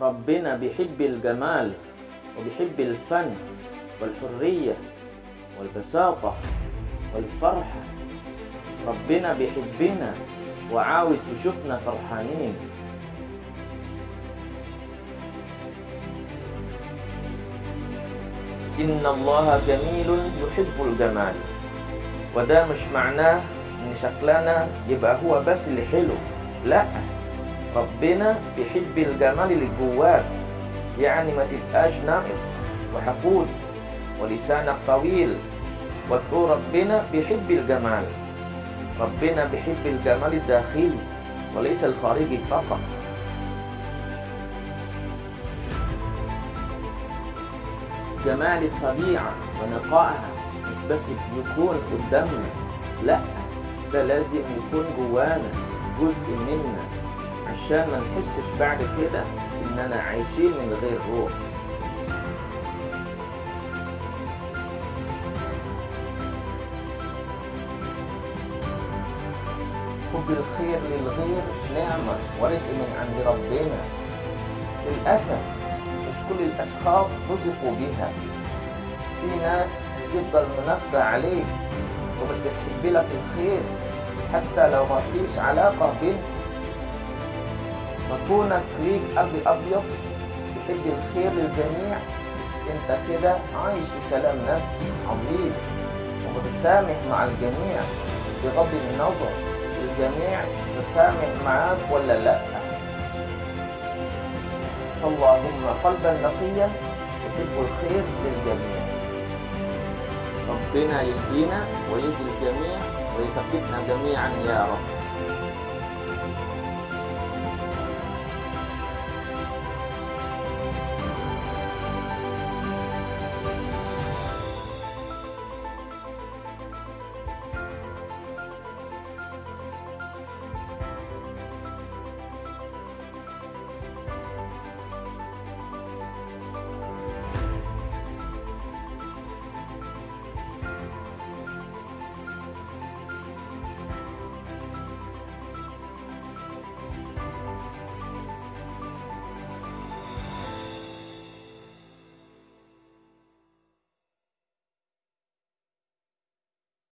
ربنا بيحب الجمال وبيحب الفن والحرية والبساطة والفرحة ربنا بيحبنا وعاوز يشوفنا فرحانين إن الله جميل يحب الجمال وده مش معناه إن شكلنا يبقى هو بس اللي حلو لا ربنا بيحب الجمال اللي جواك يعني ما تبقاش ناقص وحقود ولسانك طويل واذكروا ربنا بيحب الجمال ربنا بيحب الجمال الداخلي وليس الخارجي فقط جمال الطبيعة ونقائها مش بس يكون قدامنا لا ده لازم يكون جوانا جزء منا عشان ما نحسش بعد كده اننا عايشين من غير روح حب الخير للغير نعمة ورزق من عند ربنا للأسف مش كل الأشخاص رزقوا بها في ناس تفضل منافسة عليك ومش بتحب لك الخير حتى لو ما فيش علاقة بينك فكونك ليك قلب أبيض بتحب الخير للجميع انت كده عايش في سلام نفسي عظيم ومتسامح مع الجميع بغض النظر الجميع تسامح معاك ولا لا اللهم قلبا نقيا يحب الخير للجميع ربنا يهدينا ويهدي الجميع ويثبتنا جميعا يا رب